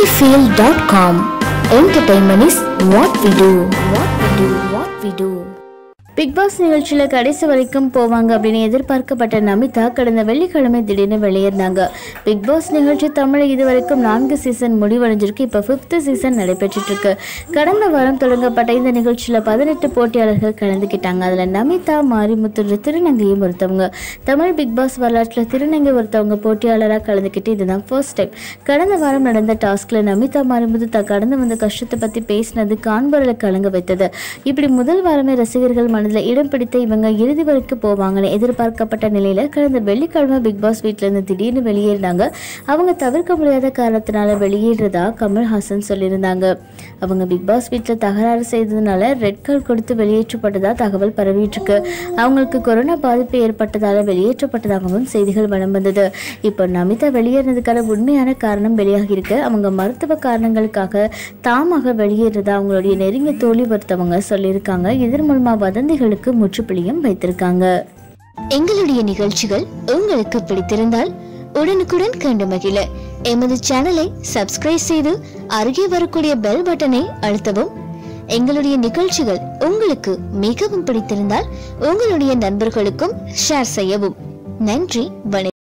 sunnyfield.com. Entertainment is what we do. What we do. What we do. Big Boss நிகழ்ச்சியில் கடைசி வரைக்கும் போவாங்க அப்படின்னு எதிர்பார்க்கப்பட்ட நமிதா கடந்த வெள்ளிக்கிழமை திடீர்னு வெளியேறினாங்க பிக் பாஸ் நிகழ்ச்சி தமிழ் இதுவரைக்கும் நான்கு சீசன் முடிவடைஞ்சிருக்கு இப்போ ஃபிஃப்த் சீசன் நடைபெற்றுட்டு இருக்கு கடந்த வாரம் தொடங்கப்பட்ட இந்த நிகழ்ச்சியில் பதினெட்டு போட்டியாளர்கள் கலந்துக்கிட்டாங்க அதில் நமிதா மாரிமுத்து திருநங்கையும் ஒருத்தவங்க தமிழ் பிக் பாஸ் வரலாற்றில் திருநங்கை ஒருத்தவங்க போட்டியாளராக கலந்துக்கிட்டு இதுதான் ஃபர்ஸ்ட் டைம் கடந்த வாரம் நடந்த டாஸ்கில் நமிதா மாரிமுத்து தான் கடந்து வந்த கஷ்டத்தை பற்றி பேசினது காண்பர்களை கலங்க வைத்தது இப்படி முதல் வாரமே ரசிகர்கள் மனதில் இடம் பிடித்த இவங்க இறுதி வரைக்கும் போவாங்கன்னு எதிர்பார்க்கப்பட்ட நிலையில கடந்த வெள்ளிக்கிழமை பிக் பாஸ் வீட்ல இருந்து திடீர்னு வெளியேறினாங்க அவங்க தவிர்க்க முடியாத காரணத்தினால வெளியேறதா கமல்ஹாசன் சொல்லியிருந்தாங்க அவங்க பிக் பாஸ் வீட்டில் தகராறு செய்ததுனால ரெட் கார்டு கொடுத்து வெளியேற்றப்பட்டதா தகவல் பரவிட்டு இருக்கு அவங்களுக்கு கொரோனா பாதிப்பு ஏற்பட்டதால வெளியேற்றப்பட்டதாகவும் செய்திகள் வலம் வந்தது இப்போ நமிதா வெளியேறினதுக்கான உண்மையான காரணம் வெளியாகி இருக்கு அவங்க மருத்துவ காரணங்களுக்காக தாமாக வெளியேறதா அவங்களுடைய நெருங்கிய தோழி ஒருத்தவங்க சொல்லியிருக்காங்க இதன் மூலமா வதந்திகளுக்கு முற்றுப்புள்ளியும் வைத்திருக்காங்க எங்களுடைய நிகழ்ச்சிகள் உங்களுக்கு பிடித்திருந்தால் உடனுக்குடன் கண்டு மகிழ எமது சேனலை சப்ஸ்கிரைப் செய்து அருகே வரக்கூடிய பெல் பட்டனை அழுத்தவும் எங்களுடைய நிகழ்ச்சிகள் உங்களுக்கு மிகவும் பிடித்திருந்தால் உங்களுடைய நண்பர்களுக்கும் ஷேர் செய்யவும் நன்றி வணக்கம்